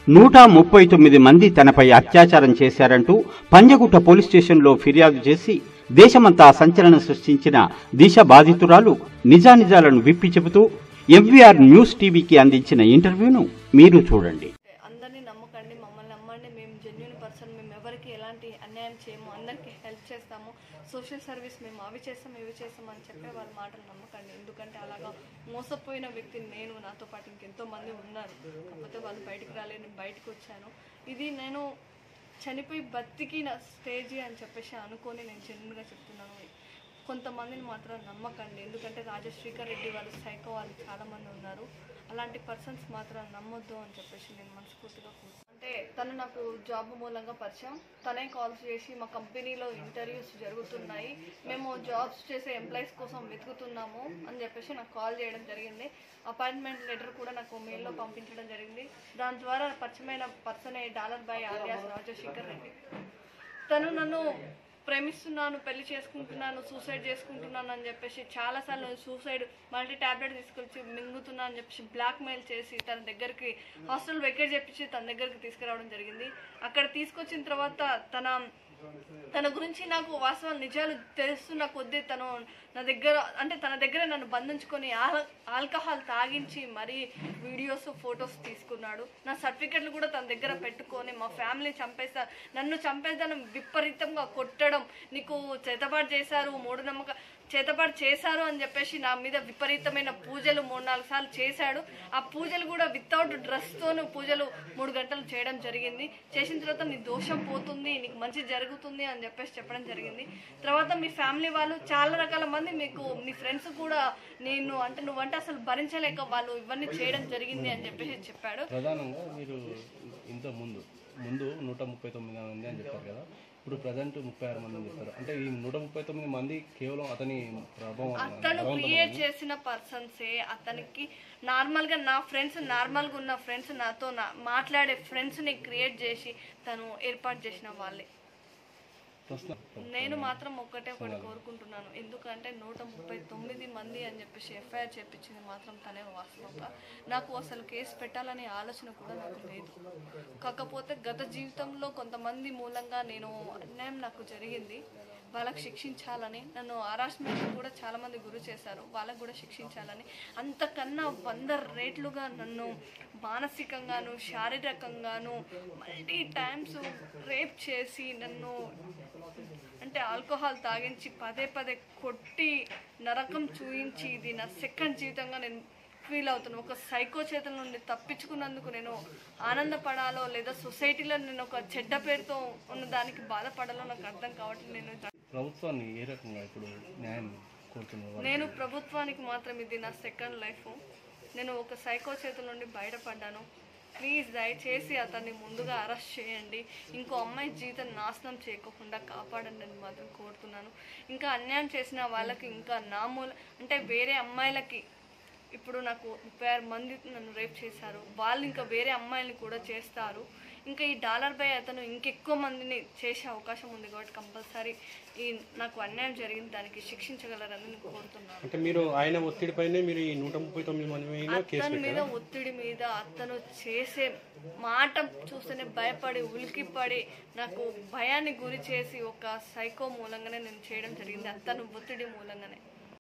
నూట ముప్పై తొమ్మిది మంది తనపై అత్యాచారం చేశారంటూ పంజగుట్ట పోలీస్ స్టేషన్లో ఫిర్యాదు చేసి దేశమంతా సంచలనం సృష్టించిన దిశ బాధితురాలు నిజానిజాలను విప్పి చెబుతూ ఎంవీఆర్ న్యూస్ టీవీకి అందించిన ఇంటర్వ్యూను మీరు చూడండి అందరినీ నమ్మకండి మమ్మల్ని నమ్మండి మేము జెన్యున్ పర్సన్ మేము ఎవరికి ఎలాంటి అన్యాయం చేయము అందరికీ హెల్ప్ చేస్తాము సోషల్ సర్వీస్ మేము అవి చేస్తాం ఇవి చేస్తాం అని చెప్పే వాళ్ళ మాటలు నమ్మకండి ఎందుకంటే అలాగా మోసపోయిన వ్యక్తిని నేను నాతో పాటు ఇంకెంతో మంది ఉన్నారు కాకపోతే వాళ్ళు బయటికి రాలేదు నేను బయటకు వచ్చాను ఇది నేను చనిపోయి బతికిన స్టేజ్ అని చెప్పేసి అనుకొని నేను జెన్యున్గా చెప్తున్నాను కొంతమందిని మాత్రం నమ్మకండి ఎందుకంటే రాజశేఖర్ రెడ్డి వాళ్ళు సైకో వాళ్ళు చాలామంది ఉన్నారు అలాంటి పర్సన్స్ మాత్రం నమ్మొద్దు అని చెప్పేసి నేను మనస్ఫూర్తిగా కోరుకుంటున్నాను. అంటే తను నాకు జాబ్ మూలంగా పరిచయం తనే కాల్ చేసి మా కంపెనీలో ఇంటర్వ్యూస్ జరుగుతున్నాయి మేము జాబ్స్ చేసే ఎంప్లాయీస్ కోసం వెతుకుతున్నాము అని చెప్పేసి నాకు కాల్ చేయడం జరిగింది అపాయింట్మెంట్ లెటర్ కూడా నాకు మెయిల్లో పంపించడం జరిగింది దాని ద్వారా పరిచయమైన పర్సనే డాలర్ బై ఆలియాస్ రాజశేఖర్ రెడ్డి తను నన్ను ప్రేమిస్తున్నాను పెళ్లి చేసుకుంటున్నాను సూసైడ్ చేసుకుంటున్నాను అని చెప్పేసి చాలాసార్లు సూసైడ్ మల్టీ టాబ్లెట్ తీసుకొచ్చి మింగుతున్నాను అని చెప్పేసి బ్లాక్ మెయిల్ చేసి తన దగ్గరికి హాస్టల్ వెకేట్ చెప్పించి తన దగ్గరికి తీసుకురావడం జరిగింది అక్కడ తీసుకొచ్చిన తర్వాత తన తన గురించి నాకు వాస్తవ నిజాలు తెలుస్తున్న కొద్దీ తను నా దగ్గర అంటే తన దగ్గర నన్ను బంధించుకొని ఆల్ ఆల్కహాల్ తాగించి మరీ వీడియోస్ ఫొటోస్ తీసుకున్నాడు నా సర్టిఫికెట్లు కూడా తన దగ్గర పెట్టుకొని మా ఫ్యామిలీ చంపేస్తా నన్ను చంపేదాన్ని విపరీతంగా కొట్టడం నీకు చేతపాటు చేశారు మూఢనమ్మక చేతపాటు చేశారు అని చెప్పేసి నా మీద విపరీతమైన పూజలు మూడు నాలుగు సార్లు చేశాడు ఆ పూజలు కూడా వితౌట్ డ్రెస్తోను పూజలు మూడు గంటలు చేయడం జరిగింది చేసిన తర్వాత నీ దోషం పోతుంది నీకు మంచి జరుగుతుంది అని చెప్పేసి చెప్పడం జరిగింది తర్వాత మీ ఫ్యామిలీ వాళ్ళు చాలా రకాల మంది మీకు మీ ఫ్రెండ్స్ కూడా నేను అంటే నువ్వంటే అసలు భరించలేక వాళ్ళు ఇవన్నీ చేయడం జరిగింది అని చెప్పేసి చెప్పాడు ప్రధానంగా మీరు ఇంత ముందు ముందు నూట ముప్పై తొమ్మిది మంది అని చెప్పారు కదా ఇప్పుడు ప్రజెంట్ ముప్పై ఆరు మంది అని చెప్పారు అంటే ఈ నూట ముప్పై తొమ్మిది మంది కేవలం అతని ప్రభావం అతను క్రియేట్ చేసిన పర్సన్సే అతనికి నార్మల్ గా నా ఫ్రెండ్స్ నార్మల్ గా ఉన్న ఫ్రెండ్స్ నాతో నా మాట్లాడే ఫ్రెండ్స్ ని క్రియేట్ చేసి తను ఏర్పాటు చేసిన వాళ్ళే ప్రస్తుతం నేను మాత్రం ఒక్కటే ఒకటి కోరుకుంటున్నాను ఎందుకంటే నూట ముప్పై తొమ్మిది మంది అని చెప్పేసి ఎఫ్ఐఆర్ చేపించింది మాత్రం తనే వాస్తవంగా నాకు అసలు కేసు పెట్టాలనే ఆలోచన కూడా నాకు లేదు కాకపోతే గత జీవితంలో కొంతమంది మూలంగా నేను అన్యాయం నాకు జరిగింది వాళ్ళకి శిక్షించాలని నన్ను హరాస్మెంట్ కూడా చాలా మంది గురి చేశారు వాళ్ళకు కూడా శిక్షించాలని అంతకన్నా వంద రేట్లుగా నన్ను మానసికంగాను శారీరకంగాను మల్టీ టైమ్స్ రేప్ చేసి నన్ను అంటే ఆల్కహాల్ తాగించి పదే పదే కొట్టి నరకం చూయించి ఇది నా సెకండ్ జీవితంగా నేను ఫీల్ అవుతున్నాను ఒక సైకో చేతుల నుండి తప్పించుకున్నందుకు నేను ఆనందపడాలో లేదా సొసైటీలో నేను ఒక చెడ్డ పేరుతో ఉన్న దానికి బాధపడాలో నాకు అర్థం కావట్లేదు నేను ప్రభుత్వాన్ని ఏ రకంగా ఇప్పుడు న్యాయం కోరుతున్నారు నేను ప్రభుత్వానికి మాత్రం ఇది నా సెకండ్ లైఫ్ నేను ఒక సైకో చేతుల నుండి బయటపడ్డాను ప్లీజ్ దయచేసి అతన్ని ముందుగా అరెస్ట్ చేయండి ఇంకో అమ్మాయి జీవితం నాశనం చేయకోకుండా కాపాడండి అని మాత్రం కోరుతున్నాను ఇంకా అన్యాయం చేసిన వాళ్ళకి ఇంకా నా మూల అంటే వేరే అమ్మాయిలకి ఇప్పుడు నాకు ముప్పై ఆరు మంది నన్ను రేప్ చేశారు వాళ్ళు ఇంకా వేరే అమ్మాయిల్ని కూడా చేస్తారు ఇంకా ఈ డాలర్ బై అతను ఇంకెక్కువ మందిని చేసే అవకాశం ఉంది కాబట్టి కంపల్సరీ ఈ నాకు అన్యాయం జరిగింది దానికి శిక్షించగలరని నేను కోరుతున్నాను అంటే మీరు ఆయన ఒత్తిడిపైనే మీరు ఈ నూట ముప్పై తొమ్మిది మంది మీద కేసు అతని మీద ఒత్తిడి మీద అతను చేసే మాట చూస్తేనే భయపడి ఉలికిపడి నాకు భయాన్ని గురి చేసి ఒక సైకో మూలంగానే నేను చేయడం జరిగింది అతను ఒత్తిడి మూలంగానే